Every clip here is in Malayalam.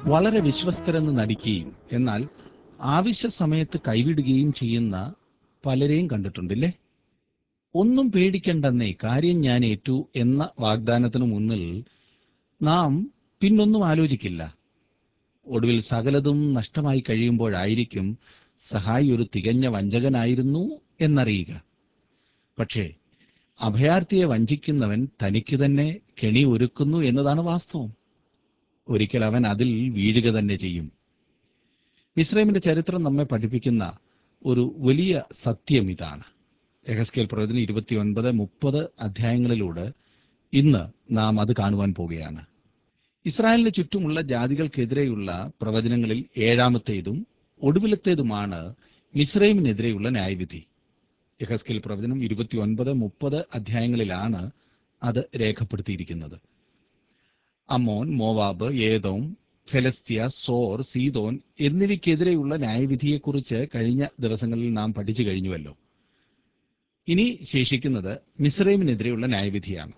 വളരെ വിശ്വസ്തരെന്ന് നടിക്കുകയും എന്നാൽ ആവശ്യ സമയത്ത് കൈവിടുകയും ചെയ്യുന്ന പലരെയും കണ്ടിട്ടുണ്ടില്ലേ ഒന്നും പേടിക്കണ്ടെന്നേ കാര്യം ഞാൻ ഏറ്റു എന്ന വാഗ്ദാനത്തിനു മുന്നിൽ നാം പിന്നൊന്നും ആലോചിക്കില്ല ഒടുവിൽ സകലതും നഷ്ടമായി കഴിയുമ്പോഴായിരിക്കും സഹായി ഒരു തികഞ്ഞ വഞ്ചകനായിരുന്നു എന്നറിയുക പക്ഷേ അഭയാർത്ഥിയെ വഞ്ചിക്കുന്നവൻ തനിക്ക് തന്നെ കെണി ഒരുക്കുന്നു എന്നതാണ് വാസ്തവം ഒരിക്കൽ അവൻ അതിൽ വീഴുക തന്നെ ചെയ്യും മിസ്രൈമിന്റെ ചരിത്രം നമ്മെ പഠിപ്പിക്കുന്ന ഒരു വലിയ സത്യം ഇതാണ് എഹസ്കേൽ പ്രവചനം ഇരുപത്തിയൊൻപത് മുപ്പത് അധ്യായങ്ങളിലൂടെ ഇന്ന് നാം അത് കാണുവാൻ പോവുകയാണ് ഇസ്രായേലിന് ചുറ്റുമുള്ള ജാതികൾക്കെതിരെയുള്ള പ്രവചനങ്ങളിൽ ഏഴാമത്തേതും ഒടുവിലത്തേതുമാണ് മിസ്രൈമിനെതിരെയുള്ള ന്യായവിധി യഹസ്കേൽ പ്രവചനം ഇരുപത്തിയൊൻപത് മുപ്പത് അധ്യായങ്ങളിലാണ് അത് രേഖപ്പെടുത്തിയിരിക്കുന്നത് അമ്മോൻ മോവാബ് ഏതോം ഫെലസ്തീയ സോർ സീതോൻ എന്നിവയ്ക്കെതിരെയുള്ള ന്യായവിധിയെക്കുറിച്ച് കഴിഞ്ഞ ദിവസങ്ങളിൽ നാം പഠിച്ചു കഴിഞ്ഞുവല്ലോ ഇനി ശേഷിക്കുന്നത് മിസ്രൈമിനെതിരെയുള്ള ന്യായവിധിയാണ്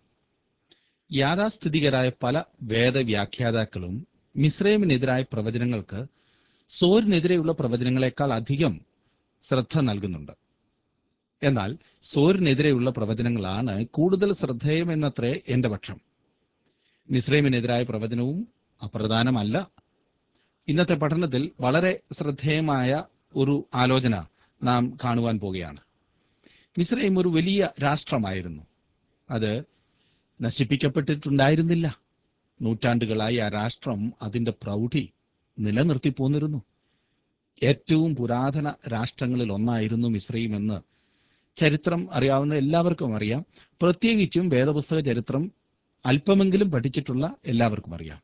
യാഥാസ്ഥിതികരായ പല വേദവ്യാഖ്യാതാക്കളും മിസ്രൈമിനെതിരായ പ്രവചനങ്ങൾക്ക് സോരിനെതിരെയുള്ള പ്രവചനങ്ങളെക്കാൾ അധികം ശ്രദ്ധ നൽകുന്നുണ്ട് എന്നാൽ സോരിനെതിരെയുള്ള പ്രവചനങ്ങളാണ് കൂടുതൽ ശ്രദ്ധേയമെന്നത്രേ എന്റെ പക്ഷം മിസ്രൈമിനെതിരായ പ്രവചനവും അപ്രധാനമല്ല ഇന്നത്തെ പഠനത്തിൽ വളരെ ശ്രദ്ധേയമായ ഒരു ആലോചന നാം കാണുവാൻ പോകുകയാണ് മിസ്രൈം ഒരു വലിയ രാഷ്ട്രമായിരുന്നു അത് നശിപ്പിക്കപ്പെട്ടിട്ടുണ്ടായിരുന്നില്ല നൂറ്റാണ്ടുകളായി ആ രാഷ്ട്രം അതിന്റെ പ്രൗഢി നിലനിർത്തി പോന്നിരുന്നു ഏറ്റവും പുരാതന രാഷ്ട്രങ്ങളിൽ ഒന്നായിരുന്നു മിസ്രൈം എന്ന് ചരിത്രം അറിയാവുന്ന എല്ലാവർക്കും അറിയാം പ്രത്യേകിച്ചും വേദപുസ്തക ചരിത്രം അല്പമെങ്കിലും പഠിച്ചിട്ടുള്ള എല്ലാവർക്കും അറിയാം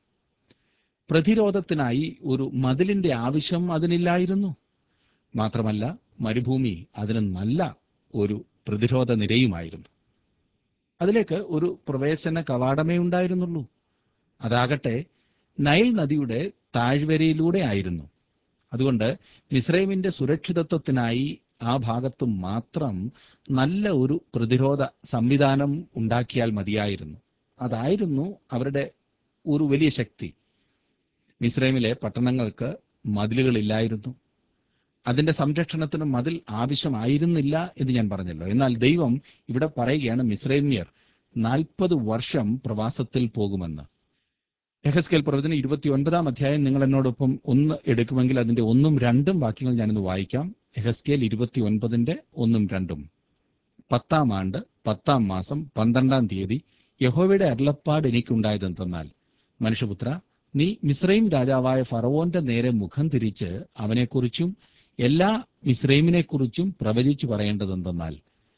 പ്രതിരോധത്തിനായി ഒരു മതിലിന്റെ ആവശ്യം അതിനില്ലായിരുന്നു മാത്രമല്ല മരുഭൂമി അതിന് നല്ല ഒരു പ്രതിരോധ നിരയുമായിരുന്നു അതിലേക്ക് ഒരു പ്രവേശന കവാടമേ ഉണ്ടായിരുന്നുള്ളൂ അതാകട്ടെ നൈൽ നദിയുടെ താഴ്വരയിലൂടെ ആയിരുന്നു അതുകൊണ്ട് മിസ്രൈമിന്റെ സുരക്ഷിതത്വത്തിനായി ആ ഭാഗത്ത് മാത്രം നല്ല ഒരു പ്രതിരോധ സംവിധാനം ഉണ്ടാക്കിയാൽ മതിയായിരുന്നു അതായിരുന്നു അവരുടെ ഒരു വലിയ ശക്തി മിസ്രൈമിലെ പട്ടണങ്ങൾക്ക് മതിലുകളില്ലായിരുന്നു അതിന്റെ സംരക്ഷണത്തിന് മതിൽ ആവശ്യമായിരുന്നില്ല എന്ന് ഞാൻ പറഞ്ഞല്ലോ എന്നാൽ ദൈവം ഇവിടെ പറയുകയാണ് മിസ്രൈമ്യർ നാൽപ്പത് വർഷം പ്രവാസത്തിൽ പോകുമെന്ന് യഹസ്കേൽ പ്രവചനം ഇരുപത്തിയൊൻപതാം അധ്യായം നിങ്ങൾ എന്നോടൊപ്പം ഒന്ന് എടുക്കുമെങ്കിൽ അതിന്റെ ഒന്നും രണ്ടും വാക്യങ്ങൾ ഞാനൊന്ന് വായിക്കാം യഹസ്കേൽ ഇരുപത്തിയൊൻപതിന്റെ ഒന്നും രണ്ടും പത്താം ആണ്ട് പത്താം മാസം പന്ത്രണ്ടാം തീയതി യഹോവയുടെ അരുളപ്പാട് എനിക്കുണ്ടായതെന്തെന്നാൽ മനുഷ്യപുത്ര നീ മിസ്രൈം രാജാവായ ഫറവോന്റെ നേരെ മുഖം തിരിച്ച് അവനെക്കുറിച്ചും എല്ലാ മിസ്രൈമിനെക്കുറിച്ചും പ്രവചിച്ചു പറയേണ്ടതെന്തെന്നാൽ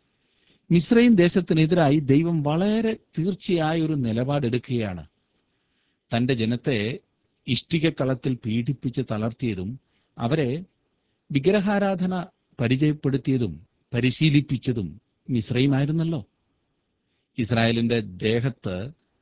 മിസ്രൈം ദേശത്തിനെതിരായി ദൈവം വളരെ തീർച്ചയായ ഒരു നിലപാടെടുക്കുകയാണ് തന്റെ ജനത്തെ ഇഷ്ടികക്കളത്തിൽ പീഡിപ്പിച്ച് തളർത്തിയതും അവരെ വിഗ്രഹാരാധന പരിചയപ്പെടുത്തിയതും പരിശീലിപ്പിച്ചതും മിശ്രയുമായിരുന്നല്ലോ ഇസ്രായേലിന്റെ ദേഹത്ത്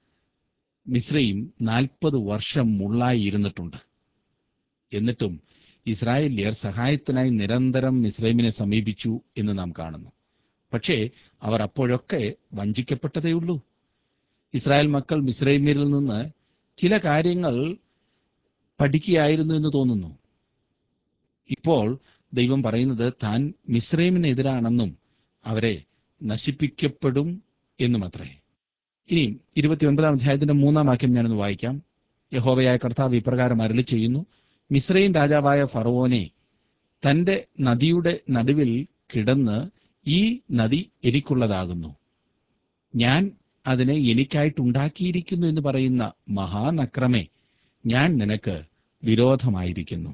മിശ്രയും നാൽപ്പത് വർഷം മുള്ളായി ഇരുന്നിട്ടുണ്ട് എന്നിട്ടും ഇസ്രായേലിയർ സഹായത്തിനായി നിരന്തരം മിശ്രൈമിനെ സമീപിച്ചു എന്ന് നാം കാണുന്നു പക്ഷേ അവർ അപ്പോഴൊക്കെ വഞ്ചിക്കപ്പെട്ടതേയുള്ളൂ ഇസ്രായേൽ മക്കൾ മിശ്രൈമ്യരിൽ നിന്ന് ചില കാര്യങ്ങൾ പഠിക്കുകയായിരുന്നു എന്ന് തോന്നുന്നു ഇപ്പോൾ ദൈവം പറയുന്നത് താൻ മിശ്രൈമിനെതിരാണെന്നും അവരെ നശിപ്പിക്കപ്പെടും എന്നുമത്രേ ഇനി ഇരുപത്തിയൊൻപതാം അധ്യായത്തിന്റെ മൂന്നാം വാക്യം ഞാനൊന്ന് വായിക്കാം യഹോവയായ കർത്താവ് ഇപ്രകാരം അരളി ചെയ്യുന്നു മിശ്രൈം രാജാവായ ഫറവോനെ തന്റെ നദിയുടെ നടുവിൽ കിടന്ന് ഈ നദി എനിക്കുള്ളതാകുന്നു ഞാൻ അതിനെ എനിക്കായിട്ടുണ്ടാക്കിയിരിക്കുന്നു എന്ന് പറയുന്ന മഹാനക്രമേ ഞാൻ നിനക്ക് വിരോധമായിരിക്കുന്നു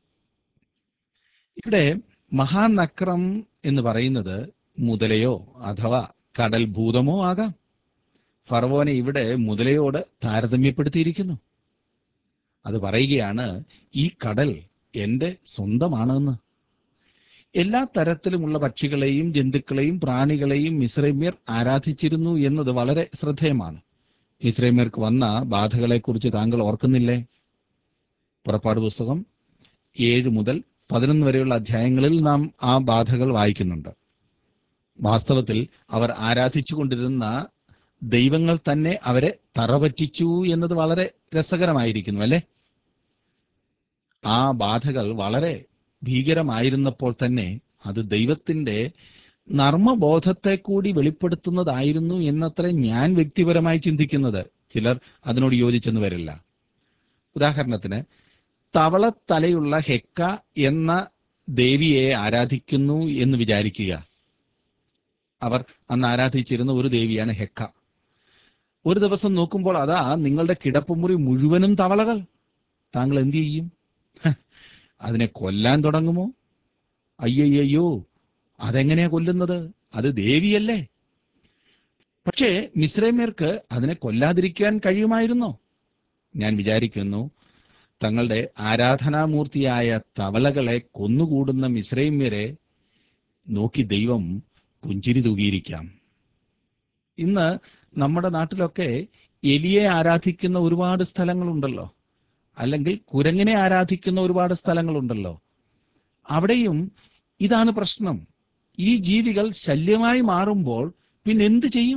ഇവിടെ മഹാനക്രം എന്ന് പറയുന്നത് മുതലയോ അഥവാ കടൽ ഭൂതമോ ആകാം ഫറവോനെ ഇവിടെ മുതലയോട് താരതമ്യപ്പെടുത്തിയിരിക്കുന്നു അത് പറയുകയാണ് ഈ കടൽ എന്റെ സ്വന്തമാണെന്ന് എല്ലാ തരത്തിലുമുള്ള പക്ഷികളെയും ജന്തുക്കളെയും പ്രാണികളെയും മിശ്രമ്യർ ആരാധിച്ചിരുന്നു എന്നത് വളരെ ശ്രദ്ധേയമാണ് മിശ്രമ്യർക്ക് വന്ന ബാധകളെക്കുറിച്ച് താങ്കൾ ഓർക്കുന്നില്ലേ പുറപ്പാട് പുസ്തകം ഏഴ് മുതൽ പതിനൊന്ന് വരെയുള്ള അധ്യായങ്ങളിൽ നാം ആ ബാധകൾ വായിക്കുന്നുണ്ട് വാസ്തവത്തിൽ അവർ ആരാധിച്ചുകൊണ്ടിരുന്ന ദൈവങ്ങൾ തന്നെ അവരെ തറപറ്റിച്ചു എന്നത് വളരെ രസകരമായിരിക്കുന്നു അല്ലെ ആ ബാധകൾ വളരെ ഭീകരമായിരുന്നപ്പോൾ തന്നെ അത് ദൈവത്തിന്റെ നർമ്മബോധത്തെ കൂടി വെളിപ്പെടുത്തുന്നതായിരുന്നു എന്നത്ര ഞാൻ വ്യക്തിപരമായി ചിന്തിക്കുന്നത് ചിലർ അതിനോട് യോജിച്ചെന്ന് വരില്ല ഉദാഹരണത്തിന് തവളത്തലയുള്ള ഹെക്ക എന്ന ദേവിയെ ആരാധിക്കുന്നു എന്ന് വിചാരിക്കുക അവർ അന്ന് ആരാധിച്ചിരുന്ന ഒരു ദേവിയാണ് ഹെക്ക ഒരു ദിവസം നോക്കുമ്പോൾ അതാ നിങ്ങളുടെ കിടപ്പുമുറി മുഴുവനും തവളകൾ താങ്കൾ എന്തു ചെയ്യും ഹ, അതിനെ കൊല്ലാൻ തുടങ്ങുമോ അയ്യയ്യോ അതെങ്ങനെയാ കൊല്ലുന്നത് അത് ദേവിയല്ലേ പക്ഷേ മിശ്രൈമ്യർക്ക് അതിനെ കൊല്ലാതിരിക്കാൻ കഴിയുമായിരുന്നോ ഞാൻ വിചാരിക്കുന്നു തങ്ങളുടെ ആരാധനാമൂർത്തിയായ തവളകളെ കൊന്നുകൂടുന്ന മിശ്രൈമ്യരെ നോക്കി ദൈവം പുഞ്ചിരി തൂകിയിരിക്കാം ഇന്ന് നമ്മുടെ നാട്ടിലൊക്കെ എലിയെ ആരാധിക്കുന്ന ഒരുപാട് സ്ഥലങ്ങളുണ്ടല്ലോ അല്ലെങ്കിൽ കുരങ്ങിനെ ആരാധിക്കുന്ന ഒരുപാട് സ്ഥലങ്ങളുണ്ടല്ലോ അവിടെയും ഇതാണ് പ്രശ്നം ഈ ജീവികൾ ശല്യമായി മാറുമ്പോൾ പിന്നെ എന്ത് ചെയ്യും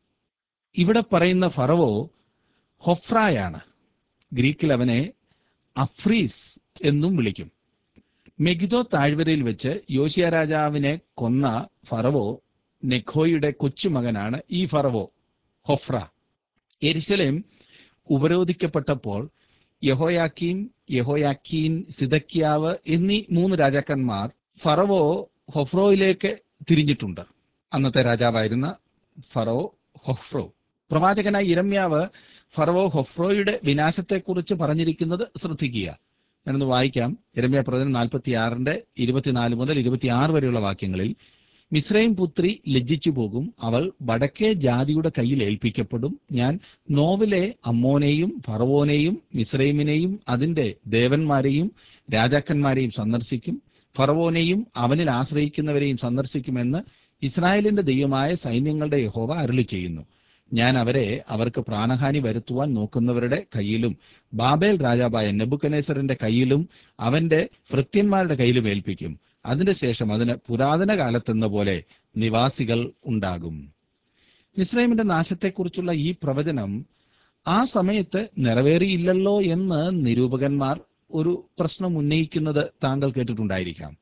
ഇവിടെ പറയുന്ന ഫറവോ ഹൊഫ്രായാണ് ഗ്രീക്കിൽ അവനെ അഫ്രീസ് എന്നും വിളിക്കും മെഗിദോ താഴ്വരയിൽ വെച്ച് യോശിയ രാജാവിനെ കൊന്ന ഫറവോ നെഖോയുടെ കൊച്ചുമകനാണ് ഈ ഫറവോ ഹൊഫ്ര എരിശലേം ഉപരോധിക്കപ്പെട്ടപ്പോൾ യഹോയാക്കീം യഹോയാക്കീൻ സിദക്കിയാവ് എന്നീ മൂന്ന് രാജാക്കന്മാർ ഫറവോ ഹൊഫ്രോയിലേക്ക് തിരിഞ്ഞിട്ടുണ്ട് അന്നത്തെ രാജാവായിരുന്ന ഫറോ ഹൊഫ്രോ പ്രവാചകനായ ഇരമ്യാവ് ഫറവോ ഹൊഫ്രോയുടെ വിനാശത്തെക്കുറിച്ച് പറഞ്ഞിരിക്കുന്നത് ശ്രദ്ധിക്കുക ഞാനൊന്ന് വായിക്കാം ഇരമ്യ പ്രവചനം നാൽപ്പത്തി ആറിന്റെ ഇരുപത്തിനാല് മുതൽ ഇരുപത്തിയാറ് വരെയുള്ള വാക്യങ്ങളിൽ മിശ്രയും പുത്രി ലജ്ജിച്ചു പോകും അവൾ വടക്കേ ജാതിയുടെ കയ്യിൽ ഏൽപ്പിക്കപ്പെടും ഞാൻ നോവിലെ അമ്മോനെയും ഫറവോനെയും മിശ്രൈമിനെയും അതിന്റെ ദേവന്മാരെയും രാജാക്കന്മാരെയും സന്ദർശിക്കും ഫറവോനെയും അവനിൽ ആശ്രയിക്കുന്നവരെയും സന്ദർശിക്കുമെന്ന് ഇസ്രായേലിന്റെ ദൈവമായ സൈന്യങ്ങളുടെ യഹോവ അരുളി ചെയ്യുന്നു ഞാൻ അവരെ അവർക്ക് പ്രാണഹാനി വരുത്തുവാൻ നോക്കുന്നവരുടെ കയ്യിലും ബാബേൽ രാജാവായ നെബുക്കനേസറിന്റെ കയ്യിലും അവന്റെ ഭൃത്യന്മാരുടെ കയ്യിലും ഏൽപ്പിക്കും അതിന്റെ ശേഷം അതിന് പുരാതന കാലത്തെന്ന പോലെ നിവാസികൾ ഉണ്ടാകും മിസ്രൈമിന്റെ നാശത്തെക്കുറിച്ചുള്ള ഈ പ്രവചനം ആ സമയത്ത് നിറവേറിയില്ലല്ലോ എന്ന് നിരൂപകന്മാർ ഒരു പ്രശ്നം ഉന്നയിക്കുന്നത് താങ്കൾ കേട്ടിട്ടുണ്ടായിരിക്കാം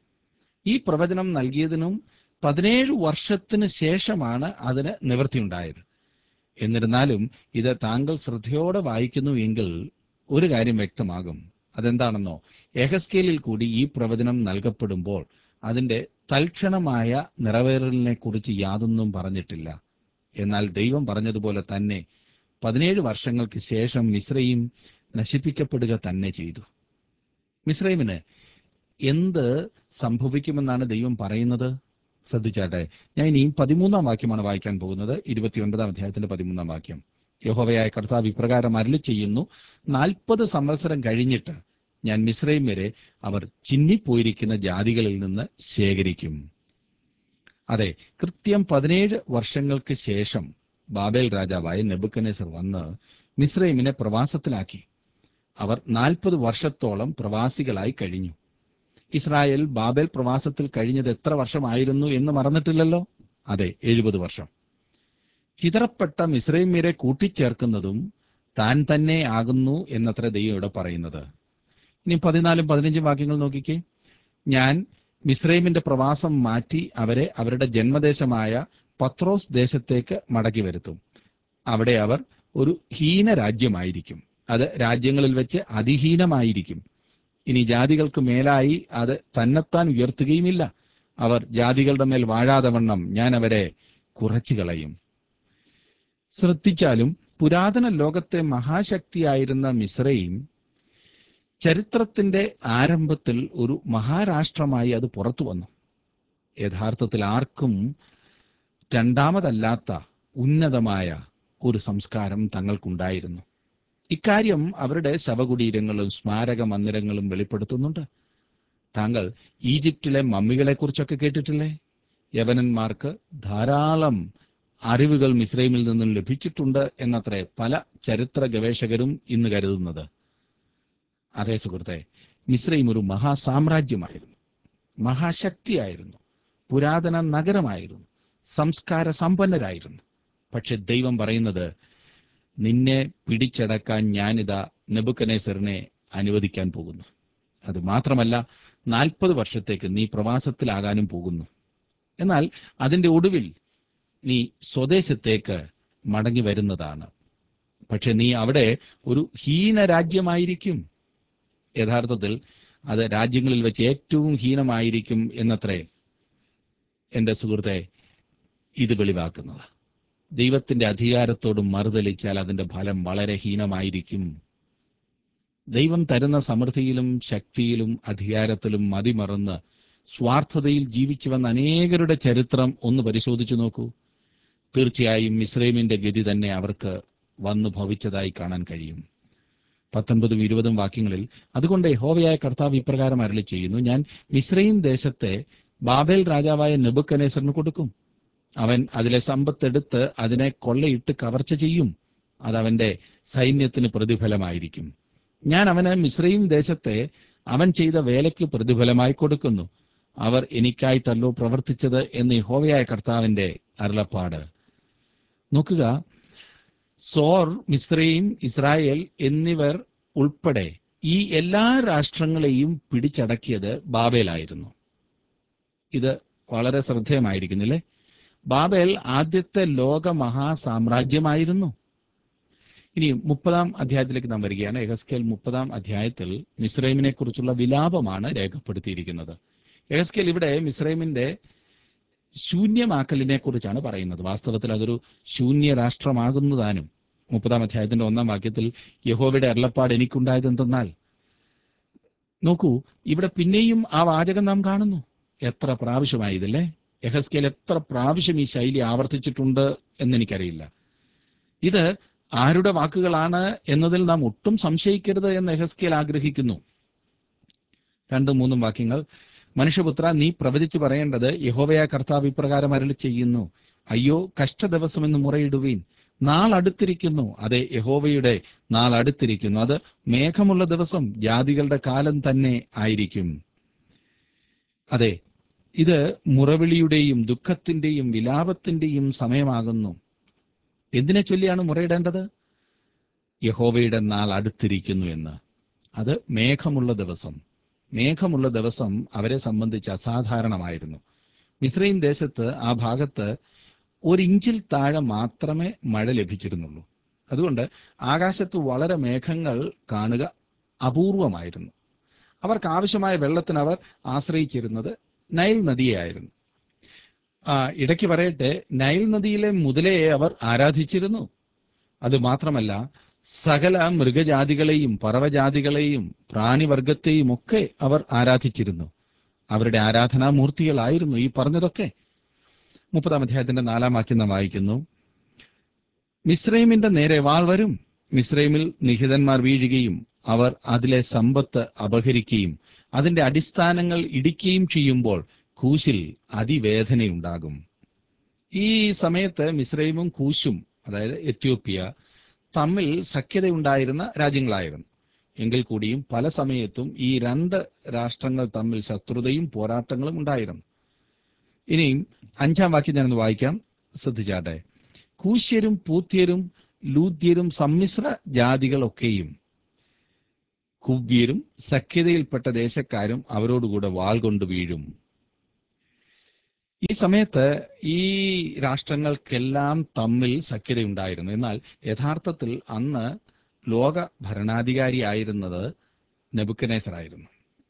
ഈ പ്രവചനം നൽകിയതിനും പതിനേഴ് വർഷത്തിന് ശേഷമാണ് അതിന് നിവൃത്തിയുണ്ടായത് എന്നിരുന്നാലും ഇത് താങ്കൾ ശ്രദ്ധയോടെ വായിക്കുന്നു എങ്കിൽ ഒരു കാര്യം വ്യക്തമാകും അതെന്താണെന്നോ എഹസ്കേലിൽ കൂടി ഈ പ്രവചനം നൽകപ്പെടുമ്പോൾ അതിന്റെ തൽക്ഷണമായ നിറവേറലിനെ കുറിച്ച് യാതൊന്നും പറഞ്ഞിട്ടില്ല എന്നാൽ ദൈവം പറഞ്ഞതുപോലെ തന്നെ പതിനേഴ് വർഷങ്ങൾക്ക് ശേഷം മിശ്രയും നശിപ്പിക്കപ്പെടുക തന്നെ ചെയ്തു മിശ്രൈമിന് എന്ത് സംഭവിക്കുമെന്നാണ് ദൈവം പറയുന്നത് ശ്രദ്ധിച്ചാട്ടെ ഞാൻ ഇനിയും പതിമൂന്നാം വാക്യമാണ് വായിക്കാൻ പോകുന്നത് ഇരുപത്തിയൊൻപതാം അധ്യായത്തിന്റെ പതിമൂന്നാം വാക്യം യഹോവയായ കർത്താവ് ഇപ്രകാരം അരളി ചെയ്യുന്നു നാൽപ്പത് സംവത്സരം കഴിഞ്ഞിട്ട് ഞാൻ മിശ്രയും വരെ അവർ ചിന്നിപ്പോയിരിക്കുന്ന ജാതികളിൽ നിന്ന് ശേഖരിക്കും അതെ കൃത്യം പതിനേഴ് വർഷങ്ങൾക്ക് ശേഷം ബാബേൽ രാജാവായ നെബുക്കനേസർ വന്ന് മിശ്രൈമിനെ പ്രവാസത്തിലാക്കി അവർ നാൽപ്പത് വർഷത്തോളം പ്രവാസികളായി കഴിഞ്ഞു ഇസ്രായേൽ ബാബേൽ പ്രവാസത്തിൽ കഴിഞ്ഞത് എത്ര വർഷമായിരുന്നു എന്ന് മറന്നിട്ടില്ലല്ലോ അതെ എഴുപത് വർഷം ചിതറപ്പെട്ട മിശ്രൈമ്യരെ കൂട്ടിച്ചേർക്കുന്നതും താൻ തന്നെ ആകുന്നു എന്നത്ര ദൈവം ഇവിടെ പറയുന്നത് ഇനി പതിനാലും പതിനഞ്ചും വാക്യങ്ങൾ നോക്കിക്കേ ഞാൻ മിശ്രൈമിന്റെ പ്രവാസം മാറ്റി അവരെ അവരുടെ ജന്മദേശമായ പത്രോസ് ദേശത്തേക്ക് മടക്കി വരുത്തും അവിടെ അവർ ഒരു ഹീന രാജ്യമായിരിക്കും അത് രാജ്യങ്ങളിൽ വെച്ച് അതിഹീനമായിരിക്കും ഇനി ജാതികൾക്ക് മേലായി അത് തന്നെത്താൻ ഉയർത്തുകയുമില്ല അവർ ജാതികളുടെ മേൽ വാഴാതെ വണ്ണം ഞാൻ അവരെ കുറച്ചു കളയും ശ്രദ്ധിച്ചാലും പുരാതന ലോകത്തെ മഹാശക്തിയായിരുന്ന മിശ്രയും ചരിത്രത്തിന്റെ ആരംഭത്തിൽ ഒരു മഹാരാഷ്ട്രമായി അത് പുറത്തു വന്നു യഥാർത്ഥത്തിൽ ആർക്കും രണ്ടാമതല്ലാത്ത ഉന്നതമായ ഒരു സംസ്കാരം തങ്ങൾക്കുണ്ടായിരുന്നു ഇക്കാര്യം അവരുടെ ശവകുടീരങ്ങളും സ്മാരക മന്ദിരങ്ങളും വെളിപ്പെടുത്തുന്നുണ്ട് താങ്കൾ ഈജിപ്തിലെ മമ്മികളെക്കുറിച്ചൊക്കെ കേട്ടിട്ടില്ലേ യവനന്മാർക്ക് ധാരാളം അറിവുകൾ മിസ്രൈമിൽ നിന്നും ലഭിച്ചിട്ടുണ്ട് എന്നത്രേ പല ചരിത്ര ഗവേഷകരും ഇന്ന് കരുതുന്നത് അതേ സുഹൃത്തെ മിസ്രൈം ഒരു മഹാസാമ്രാജ്യമായിരുന്നു മഹാശക്തിയായിരുന്നു പുരാതന നഗരമായിരുന്നു സംസ്കാര സമ്പന്നരായിരുന്നു പക്ഷെ ദൈവം പറയുന്നത് നിന്നെ പിടിച്ചടക്കാൻ ഞാനിതാ നെബുക്കനേസറിനെ അനുവദിക്കാൻ പോകുന്നു അത് മാത്രമല്ല നാൽപ്പത് വർഷത്തേക്ക് നീ പ്രവാസത്തിലാകാനും പോകുന്നു എന്നാൽ അതിന്റെ ഒടുവിൽ നീ സ്വദേശത്തേക്ക് മടങ്ങി വരുന്നതാണ് പക്ഷെ നീ അവിടെ ഒരു ഹീന രാജ്യമായിരിക്കും യഥാർത്ഥത്തിൽ അത് രാജ്യങ്ങളിൽ വെച്ച് ഏറ്റവും ഹീനമായിരിക്കും എന്നത്രേ എന്റെ സുഹൃത്തെ ഇത് വെളിവാക്കുന്നത് ദൈവത്തിന്റെ അധികാരത്തോട് മറുതലിച്ചാൽ അതിന്റെ ഫലം വളരെ ഹീനമായിരിക്കും ദൈവം തരുന്ന സമൃദ്ധിയിലും ശക്തിയിലും അധികാരത്തിലും മതിമറന്ന് സ്വാർത്ഥതയിൽ ജീവിച്ചു വന്ന അനേകരുടെ ചരിത്രം ഒന്ന് പരിശോധിച്ചു നോക്കൂ തീർച്ചയായും മിസ്രൈമിന്റെ ഗതി തന്നെ അവർക്ക് വന്നു ഭവിച്ചതായി കാണാൻ കഴിയും പത്തൊൻപതും ഇരുപതും വാക്യങ്ങളിൽ അതുകൊണ്ട് യഹോവയായ കർത്താവ് ഇപ്രകാരം അരളി ചെയ്യുന്നു ഞാൻ മിസ്രൈം ദേശത്തെ ബാബേൽ രാജാവായ നെബുക്കനേസറിന് കൊടുക്കും അവൻ അതിലെ സമ്പത്തെടുത്ത് അതിനെ കൊള്ളയിട്ട് കവർച്ച ചെയ്യും അതവന്റെ സൈന്യത്തിന് പ്രതിഫലമായിരിക്കും ഞാൻ അവന് മിശ്രയും ദേശത്തെ അവൻ ചെയ്ത വേലയ്ക്ക് പ്രതിഫലമായി കൊടുക്കുന്നു അവർ എനിക്കായിട്ടല്ലോ പ്രവർത്തിച്ചത് എന്ന് യഹോവയായ കർത്താവിന്റെ അരുളപ്പാട് നോക്കുക സോർ മിശ്രയും ഇസ്രായേൽ എന്നിവർ ഉൾപ്പെടെ ഈ എല്ലാ രാഷ്ട്രങ്ങളെയും പിടിച്ചടക്കിയത് ബാബേലായിരുന്നു ഇത് വളരെ ശ്രദ്ധേയമായിരിക്കുന്നില്ലേ ബാബേൽ ആദ്യത്തെ ലോക മഹാസാമ്രാജ്യമായിരുന്നു ഇനി മുപ്പതാം അധ്യായത്തിലേക്ക് നാം വരികയാണ് എഹസ്കേൽ മുപ്പതാം അധ്യായത്തിൽ മിസ്രൈമിനെ കുറിച്ചുള്ള വിലാപമാണ് രേഖപ്പെടുത്തിയിരിക്കുന്നത് എഹസ്കേൽ ഇവിടെ മിസ്രൈമിന്റെ ശൂന്യമാക്കലിനെ കുറിച്ചാണ് പറയുന്നത് വാസ്തവത്തിൽ അതൊരു ശൂന്യ രാഷ്ട്രമാകുന്നതാനും മുപ്പതാം അധ്യായത്തിന്റെ ഒന്നാം വാക്യത്തിൽ യഹോവയുടെ അരുളപ്പാട് എനിക്കുണ്ടായത് എന്തെന്നാൽ നോക്കൂ ഇവിടെ പിന്നെയും ആ വാചകം നാം കാണുന്നു എത്ര പ്രാവശ്യമായി ഇതല്ലേ യഹസ്കേൽ എത്ര പ്രാവശ്യം ഈ ശൈലി ആവർത്തിച്ചിട്ടുണ്ട് എന്നെനിക്കറിയില്ല ഇത് ആരുടെ വാക്കുകളാണ് എന്നതിൽ നാം ഒട്ടും സംശയിക്കരുത് എന്ന് എഹസ്കേൽ ആഗ്രഹിക്കുന്നു രണ്ടും മൂന്നും വാക്യങ്ങൾ മനുഷ്യപുത്ര നീ പ്രവചിച്ചു പറയേണ്ടത് യഹോവയ കർത്താവ് ഇപ്രകാരം അരളി ചെയ്യുന്നു അയ്യോ കഷ്ടദിവസമെന്ന് മുറയിടുവീൻ നാളടുത്തിരിക്കുന്നു അതെ യഹോവയുടെ നാളടുത്തിരിക്കുന്നു അത് മേഘമുള്ള ദിവസം ജാതികളുടെ കാലം തന്നെ ആയിരിക്കും അതെ ഇത് മുറവിളിയുടെയും ദുഃഖത്തിന്റെയും വിലാപത്തിന്റെയും സമയമാകുന്നു എന്തിനെ ചൊല്ലിയാണ് മുറയിടേണ്ടത് യഹോവയുടെ നാൾ അടുത്തിരിക്കുന്നു എന്ന് അത് മേഘമുള്ള ദിവസം മേഘമുള്ള ദിവസം അവരെ സംബന്ധിച്ച് അസാധാരണമായിരുന്നു മിസ്രൈം ദേശത്ത് ആ ഭാഗത്ത് ഒരിഞ്ചിൽ താഴെ മാത്രമേ മഴ ലഭിച്ചിരുന്നുള്ളൂ അതുകൊണ്ട് ആകാശത്ത് വളരെ മേഘങ്ങൾ കാണുക അപൂർവമായിരുന്നു അവർക്ക് ആവശ്യമായ വെള്ളത്തിന് അവർ ആശ്രയിച്ചിരുന്നത് നൈൽ നദിയായിരുന്നു ആ ഇടയ്ക്ക് പറയട്ടെ നൈൽ നദിയിലെ മുതലയെ അവർ ആരാധിച്ചിരുന്നു അത് മാത്രമല്ല സകല മൃഗജാതികളെയും പറവജാതികളെയും പ്രാണിവർഗത്തെയും ഒക്കെ അവർ ആരാധിച്ചിരുന്നു അവരുടെ ആരാധനാമൂർത്തികളായിരുന്നു ഈ പറഞ്ഞതൊക്കെ മുപ്പതാം അധ്യായത്തിന്റെ നാലാം വാക്യം നാം വായിക്കുന്നു മിസ്രൈമിന്റെ നേരെ വാൾ വരും മിസ്രൈമിൽ നിഹിതന്മാർ വീഴുകയും അവർ അതിലെ സമ്പത്ത് അപഹരിക്കുകയും അതിന്റെ അടിസ്ഥാനങ്ങൾ ഇടിക്കുകയും ചെയ്യുമ്പോൾ കൂശിൽ അതിവേദനയുണ്ടാകും ഈ സമയത്ത് മിസ്രൈമും കൂശും അതായത് എത്യോപ്യ തമ്മിൽ സഖ്യതയുണ്ടായിരുന്ന രാജ്യങ്ങളായിരുന്നു എങ്കിൽ കൂടിയും പല സമയത്തും ഈ രണ്ട് രാഷ്ട്രങ്ങൾ തമ്മിൽ ശത്രുതയും പോരാട്ടങ്ങളും ഉണ്ടായിരുന്നു ഇനിയും അഞ്ചാം വാക്യം ഞാനൊന്ന് വായിക്കാം ശ്രദ്ധിച്ചാട്ടെ കൂശ്യരും പൂത്യരും ലൂദ്യരും സമ്മിശ്ര ജാതികളൊക്കെയും കുവ്യരും സഖ്യതയിൽപ്പെട്ട ദേശക്കാരും അവരോടുകൂടെ വാൾ കൊണ്ട് വീഴും ഈ സമയത്ത് ഈ രാഷ്ട്രങ്ങൾക്കെല്ലാം തമ്മിൽ സഖ്യതയുണ്ടായിരുന്നു എന്നാൽ യഥാർത്ഥത്തിൽ അന്ന് ലോക ഭരണാധികാരിയായിരുന്നത് നെബുക്കനേസറായിരുന്നു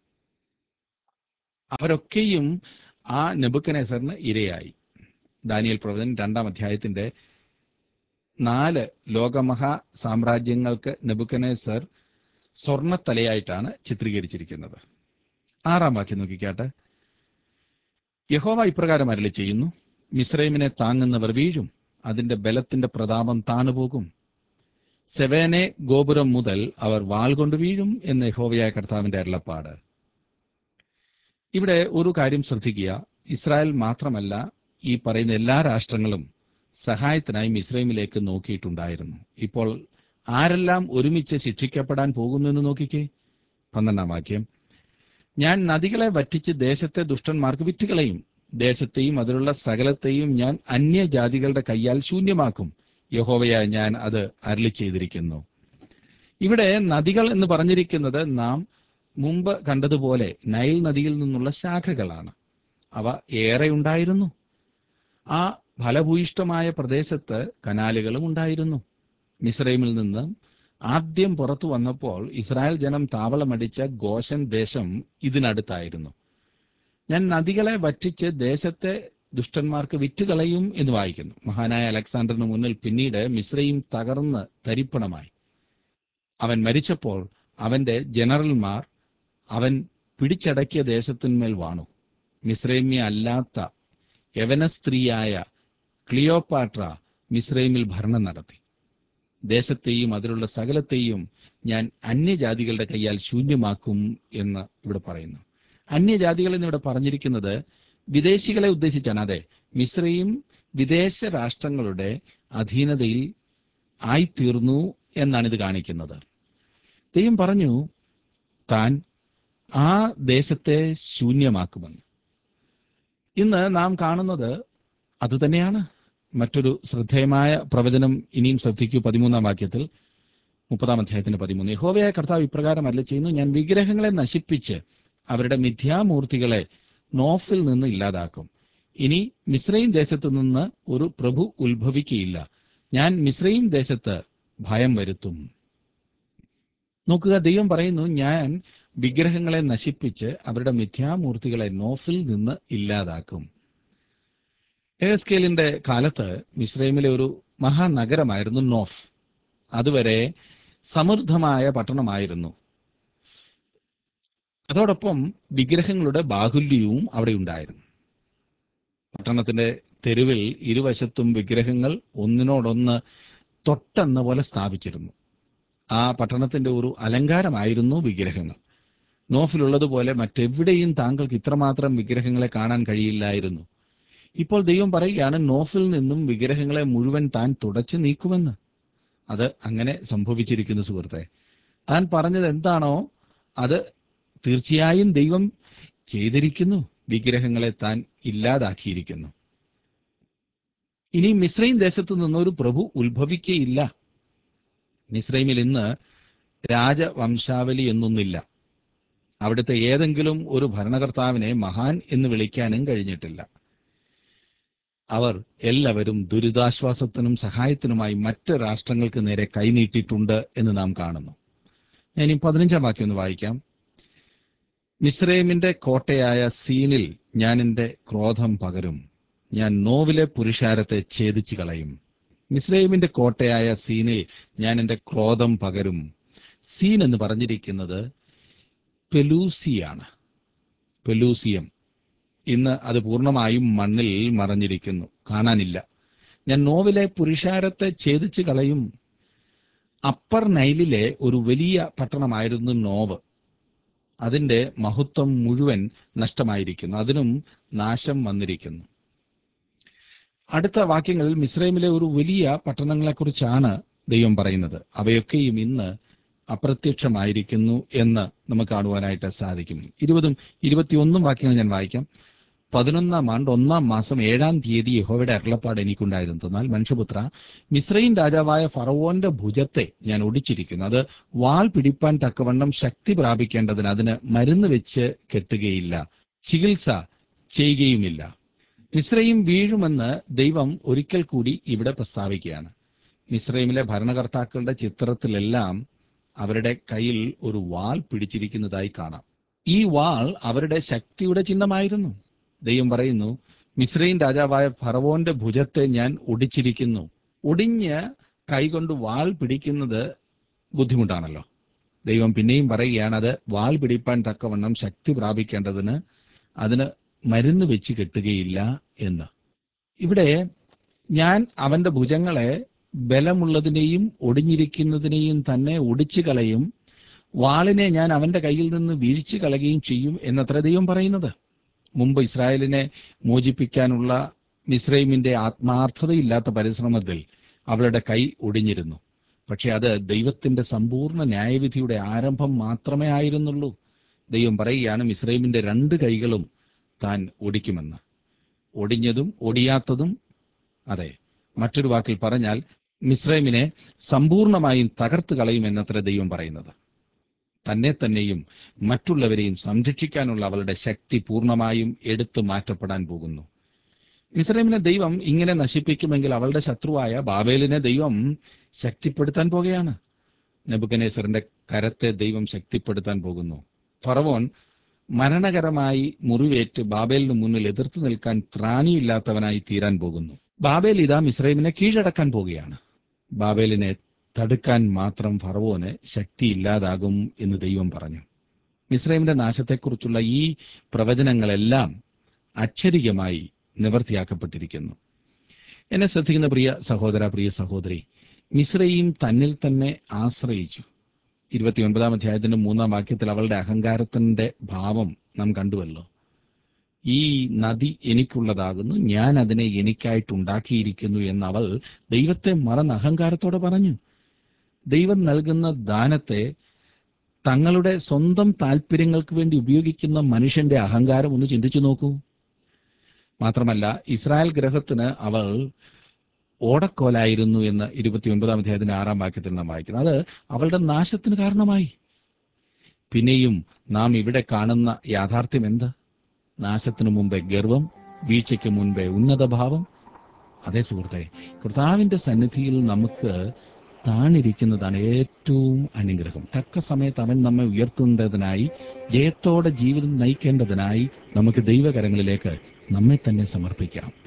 അവരൊക്കെയും ആ നെബുക്കനേസറിന് ഇരയായി ദാനിയൽ പ്രവചൻ രണ്ടാം അധ്യായത്തിന്റെ നാല് ലോകമഹാ സാമ്രാജ്യങ്ങൾക്ക് നെബുക്കനേസർ സ്വർണത്തലയായിട്ടാണ് ചിത്രീകരിച്ചിരിക്കുന്നത് ആറാം വാക്യം നോക്കിക്കാട്ടെ യഹോവ ഇപ്രകാരം അരളി ചെയ്യുന്നു മിസ്രൈമിനെ താങ്ങുന്നവർ വീഴും അതിന്റെ ബലത്തിന്റെ പ്രതാപം താണുപോകും സെവേനെ ഗോപുരം മുതൽ അവർ വാൾ കൊണ്ട് വീഴും എന്ന് യഹോവയായ കർത്താവിന്റെ അരുളപ്പാട് ഇവിടെ ഒരു കാര്യം ശ്രദ്ധിക്കുക ഇസ്രായേൽ മാത്രമല്ല ഈ പറയുന്ന എല്ലാ രാഷ്ട്രങ്ങളും സഹായത്തിനായി മിസ്രൈമിലേക്ക് നോക്കിയിട്ടുണ്ടായിരുന്നു ഇപ്പോൾ ആരെല്ലാം ഒരുമിച്ച് ശിക്ഷിക്കപ്പെടാൻ പോകുന്നു എന്ന് നോക്കിക്കേ പന്ത്രണ്ടാം വാക്യം ഞാൻ നദികളെ വറ്റിച്ച് ദേശത്തെ ദുഷ്ടന്മാർക്ക് വിറ്റുകളയും ദേശത്തെയും അതിലുള്ള സകലത്തെയും ഞാൻ അന്യജാതികളുടെ കയ്യാൽ ശൂന്യമാക്കും യഹോവയായ ഞാൻ അത് അരളി ചെയ്തിരിക്കുന്നു ഇവിടെ നദികൾ എന്ന് പറഞ്ഞിരിക്കുന്നത് നാം മുമ്പ് കണ്ടതുപോലെ നൈൽ നദിയിൽ നിന്നുള്ള ശാഖകളാണ് അവ ഏറെ ഉണ്ടായിരുന്നു ആ ഫലഭൂയിഷ്ടമായ പ്രദേശത്ത് കനാലുകളും ഉണ്ടായിരുന്നു മിസ്രൈമിൽ നിന്ന് ആദ്യം പുറത്തു വന്നപ്പോൾ ഇസ്രായേൽ ജനം താവളമടിച്ച ഗോശൻ ദേശം ഇതിനടുത്തായിരുന്നു ഞാൻ നദികളെ വറ്റിച്ച് ദേശത്തെ ദുഷ്ടന്മാർക്ക് വിറ്റുകളയും എന്ന് വായിക്കുന്നു മഹാനായ അലക്സാണ്ടറിന് മുന്നിൽ പിന്നീട് മിശ്രയും തകർന്ന് തരിപ്പണമായി അവൻ മരിച്ചപ്പോൾ അവന്റെ ജനറൽമാർ അവൻ പിടിച്ചടക്കിയ ദേശത്തിന്മേൽ വാണു മിശ്രൈമ്യ അല്ലാത്ത യവന സ്ത്രീയായ ക്ലിയോപാട്ര മിശ്രൈമിൽ ഭരണം നടത്തി ദേശത്തെയും അതിലുള്ള സകലത്തെയും ഞാൻ അന്യജാതികളുടെ കൈയാൽ ശൂന്യമാക്കും എന്ന് ഇവിടെ പറയുന്നു അന്യജാതികൾ എന്നിവിടെ പറഞ്ഞിരിക്കുന്നത് വിദേശികളെ ഉദ്ദേശിച്ചാണ് അതെ മിശ്രയും വിദേശ രാഷ്ട്രങ്ങളുടെ അധീനതയിൽ ആയിത്തീർന്നു എന്നാണ് ഇത് കാണിക്കുന്നത് ദൈവം പറഞ്ഞു താൻ ആ ദേശത്തെ ശൂന്യമാക്കുമെന്ന് ഇന്ന് നാം കാണുന്നത് അതുതന്നെയാണ് മറ്റൊരു ശ്രദ്ധേയമായ പ്രവചനം ഇനിയും ശ്രദ്ധിക്കൂ പതിമൂന്നാം വാക്യത്തിൽ മുപ്പതാം അധ്യായത്തിന്റെ പതിമൂന്ന് യഹോവയായ കർത്താവ് ഇപ്രകാരം അല്ല ചെയ്യുന്നു ഞാൻ വിഗ്രഹങ്ങളെ നശിപ്പിച്ച് അവരുടെ മിഥ്യാമൂർത്തികളെ നോഫിൽ നിന്ന് ഇല്ലാതാക്കും ഇനി മിശ്രയും ദേശത്ത് നിന്ന് ഒരു പ്രഭു ഉത്ഭവിക്കയില്ല ഞാൻ മിശ്രയും ദേശത്ത് ഭയം വരുത്തും നോക്കുക ദൈവം പറയുന്നു ഞാൻ വിഗ്രഹങ്ങളെ നശിപ്പിച്ച് അവരുടെ മിഥ്യാമൂർത്തികളെ നോഫിൽ നിന്ന് ഇല്ലാതാക്കും എസ്കേലിന്റെ കാലത്ത് മിശ്രൈമിലെ ഒരു മഹാനഗരമായിരുന്നു നോഫ് അതുവരെ സമൃദ്ധമായ പട്ടണമായിരുന്നു അതോടൊപ്പം വിഗ്രഹങ്ങളുടെ ബാഹുല്യവും അവിടെ ഉണ്ടായിരുന്നു പട്ടണത്തിന്റെ തെരുവിൽ ഇരുവശത്തും വിഗ്രഹങ്ങൾ ഒന്നിനോടൊന്ന് തൊട്ടെന്ന പോലെ സ്ഥാപിച്ചിരുന്നു ആ പട്ടണത്തിന്റെ ഒരു അലങ്കാരമായിരുന്നു വിഗ്രഹങ്ങൾ നോഫിലുള്ളതുപോലെ മറ്റെവിടെയും താങ്കൾക്ക് ഇത്രമാത്രം വിഗ്രഹങ്ങളെ കാണാൻ കഴിയില്ലായിരുന്നു ഇപ്പോൾ ദൈവം പറയുകയാണ് നോഫിൽ നിന്നും വിഗ്രഹങ്ങളെ മുഴുവൻ താൻ തുടച്ചു നീക്കുമെന്ന് അത് അങ്ങനെ സംഭവിച്ചിരിക്കുന്നു സുഹൃത്തെ താൻ പറഞ്ഞത് എന്താണോ അത് തീർച്ചയായും ദൈവം ചെയ്തിരിക്കുന്നു വിഗ്രഹങ്ങളെ താൻ ഇല്ലാതാക്കിയിരിക്കുന്നു ഇനി മിശ്രൈം ദേശത്തു നിന്നൊരു പ്രഭു ഉത്ഭവിക്കയില്ല മിശ്രൈമിൽ ഇന്ന് രാജവംശാവലി എന്നൊന്നില്ല അവിടുത്തെ ഏതെങ്കിലും ഒരു ഭരണകർത്താവിനെ മഹാൻ എന്ന് വിളിക്കാനും കഴിഞ്ഞിട്ടില്ല അവർ എല്ലാവരും ദുരിതാശ്വാസത്തിനും സഹായത്തിനുമായി മറ്റ് രാഷ്ട്രങ്ങൾക്ക് നേരെ കൈനീട്ടിയിട്ടുണ്ട് എന്ന് നാം കാണുന്നു ഞാൻ ഈ പതിനഞ്ചാം വാക്യം ഒന്ന് വായിക്കാം മിസ്രൈമിന്റെ കോട്ടയായ സീനിൽ ഞാൻ എന്റെ ക്രോധം പകരും ഞാൻ നോവിലെ പുരുഷാരത്തെ ഛേദിച്ചു കളയും മിസ്രൈമിന്റെ കോട്ടയായ സീനിൽ ഞാൻ എന്റെ ക്രോധം പകരും സീൻ എന്ന് പറഞ്ഞിരിക്കുന്നത് പെലൂസിയാണ് പെലൂസിയം ഇന്ന് അത് പൂർണ്ണമായും മണ്ണിൽ മറഞ്ഞിരിക്കുന്നു കാണാനില്ല ഞാൻ നോവിലെ പുരുഷാരത്തെ ഛേദിച്ചു കളയും അപ്പർ നൈലിലെ ഒരു വലിയ പട്ടണമായിരുന്നു നോവ് അതിന്റെ മഹത്വം മുഴുവൻ നഷ്ടമായിരിക്കുന്നു അതിനും നാശം വന്നിരിക്കുന്നു അടുത്ത വാക്യങ്ങളിൽ മിസ്രൈമിലെ ഒരു വലിയ പട്ടണങ്ങളെക്കുറിച്ചാണ് ദൈവം പറയുന്നത് അവയൊക്കെയും ഇന്ന് അപ്രത്യക്ഷമായിരിക്കുന്നു എന്ന് നമുക്ക് കാണുവാനായിട്ട് സാധിക്കും ഇരുപതും ഇരുപത്തിയൊന്നും വാക്യങ്ങൾ ഞാൻ വായിക്കാം പതിനൊന്നാം ആണ്ട് ഒന്നാം മാസം ഏഴാം തീയതി യഹോവയുടെ അരുളപ്പാട് എനിക്കുണ്ടായിരുന്നു എന്നാൽ മനുഷ്യപുത്ര മിശ്രയും രാജാവായ ഫറവോന്റെ ഭുജത്തെ ഞാൻ ഒടിച്ചിരിക്കുന്നു അത് വാൾ പിടിപ്പാൻ തക്കവണ്ണം ശക്തി പ്രാപിക്കേണ്ടതിന് അതിന് മരുന്ന് വെച്ച് കെട്ടുകയില്ല ചികിത്സ ചെയ്യുകയുമില്ല മിശ്രയും വീഴുമെന്ന് ദൈവം ഒരിക്കൽ കൂടി ഇവിടെ പ്രസ്താവിക്കുകയാണ് മിശ്രൈമിലെ ഭരണകർത്താക്കളുടെ ചിത്രത്തിലെല്ലാം അവരുടെ കയ്യിൽ ഒരു വാൾ പിടിച്ചിരിക്കുന്നതായി കാണാം ഈ വാൾ അവരുടെ ശക്തിയുടെ ചിഹ്നമായിരുന്നു ദൈവം പറയുന്നു മിശ്രൈൻ രാജാവായ ഫറവോന്റെ ഭുജത്തെ ഞാൻ ഒടിച്ചിരിക്കുന്നു ഒടിഞ്ഞ് കൈകൊണ്ട് വാൾ പിടിക്കുന്നത് ബുദ്ധിമുട്ടാണല്ലോ ദൈവം പിന്നെയും പറയുകയാണ് അത് വാൾ പിടിപ്പാൻ തക്കവണ്ണം ശക്തി പ്രാപിക്കേണ്ടതിന് അതിന് മരുന്ന് വെച്ച് കെട്ടുകയില്ല എന്ന് ഇവിടെ ഞാൻ അവന്റെ ഭുജങ്ങളെ ബലമുള്ളതിനെയും ഒടിഞ്ഞിരിക്കുന്നതിനെയും തന്നെ ഒടിച്ചു കളയും വാളിനെ ഞാൻ അവന്റെ കയ്യിൽ നിന്ന് വീഴ്ച കളയുകയും ചെയ്യും എന്നത്ര ദൈവം പറയുന്നത് മുമ്പ് ഇസ്രായേലിനെ മോചിപ്പിക്കാനുള്ള മിസ്രൈമിന്റെ ആത്മാർത്ഥതയില്ലാത്ത പരിശ്രമത്തിൽ അവളുടെ കൈ ഒടിഞ്ഞിരുന്നു പക്ഷെ അത് ദൈവത്തിന്റെ സമ്പൂർണ്ണ ന്യായവിധിയുടെ ആരംഭം മാത്രമേ ആയിരുന്നുള്ളൂ ദൈവം പറയുകയാണ് മിസ്രൈമിന്റെ രണ്ട് കൈകളും താൻ ഒടിക്കുമെന്ന് ഒടിഞ്ഞതും ഒടിയാത്തതും അതെ മറ്റൊരു വാക്കിൽ പറഞ്ഞാൽ മിസ്രൈമിനെ സമ്പൂർണമായും തകർത്ത് കളയുമെന്നത്ര ദൈവം പറയുന്നത് തന്നെ തന്നെയും മറ്റുള്ളവരെയും സംരക്ഷിക്കാനുള്ള അവളുടെ ശക്തി പൂർണ്ണമായും എടുത്തു മാറ്റപ്പെടാൻ പോകുന്നു മിസ്രൈമിനെ ദൈവം ഇങ്ങനെ നശിപ്പിക്കുമെങ്കിൽ അവളുടെ ശത്രുവായ ബാബേലിനെ ദൈവം ശക്തിപ്പെടുത്താൻ പോകുകയാണ് നെബുക്കനേസറിന്റെ കരത്തെ ദൈവം ശക്തിപ്പെടുത്താൻ പോകുന്നു ഫറവോൻ മരണകരമായി മുറിവേറ്റ് ബാബേലിന് മുന്നിൽ എതിർത്ത് നിൽക്കാൻ ത്രാണിയില്ലാത്തവനായി തീരാൻ പോകുന്നു ബാബേൽ ഇതാ മിസ്രൈമിനെ കീഴടക്കാൻ പോകുകയാണ് ബാബേലിനെ തടുക്കാൻ മാത്രം ഫറവോന് ശക്തിയില്ലാതാകും എന്ന് ദൈവം പറഞ്ഞു മിസ്രൈമിന്റെ നാശത്തെക്കുറിച്ചുള്ള ഈ പ്രവചനങ്ങളെല്ലാം അക്ഷരികമായി നിവർത്തിയാക്കപ്പെട്ടിരിക്കുന്നു എന്നെ ശ്രദ്ധിക്കുന്ന പ്രിയ സഹോദര പ്രിയ സഹോദരി മിശ്രയും തന്നിൽ തന്നെ ആശ്രയിച്ചു ഇരുപത്തിയൊൻപതാം അധ്യായത്തിന്റെ മൂന്നാം വാക്യത്തിൽ അവളുടെ അഹങ്കാരത്തിന്റെ ഭാവം നാം കണ്ടുവല്ലോ ഈ നദി എനിക്കുള്ളതാകുന്നു ഞാൻ അതിനെ എനിക്കായിട്ടുണ്ടാക്കിയിരിക്കുന്നു എന്ന് അവൾ ദൈവത്തെ മറന്ന് അഹങ്കാരത്തോടെ പറഞ്ഞു ദൈവം നൽകുന്ന ദാനത്തെ തങ്ങളുടെ സ്വന്തം താല്പര്യങ്ങൾക്ക് വേണ്ടി ഉപയോഗിക്കുന്ന മനുഷ്യന്റെ അഹങ്കാരം ഒന്ന് ചിന്തിച്ചു നോക്കൂ മാത്രമല്ല ഇസ്രായേൽ ഗ്രഹത്തിന് അവൾ ഓടക്കോലായിരുന്നു എന്ന് ഇരുപത്തിയൊൻപതാം അധ്യായത്തിന്റെ ആറാം വാക്യത്തിൽ നാം വായിക്കുന്നത് അത് അവളുടെ നാശത്തിന് കാരണമായി പിന്നെയും നാം ഇവിടെ കാണുന്ന യാഥാർത്ഥ്യം എന്ത് നാശത്തിനു മുമ്പേ ഗർവം വീഴ്ചയ്ക്ക് മുൻപേ ഉന്നതഭാവം അതേ സുഹൃത്തെ കർത്താവിന്റെ സന്നിധിയിൽ നമുക്ക് താണിരിക്കുന്നതാണ് ഏറ്റവും അനുഗ്രഹം തക്ക സമയത്ത് അവൻ നമ്മെ ഉയർത്തേണ്ടതിനായി ജയത്തോടെ ജീവിതം നയിക്കേണ്ടതിനായി നമുക്ക് ദൈവകരങ്ങളിലേക്ക് നമ്മെ തന്നെ സമർപ്പിക്കാം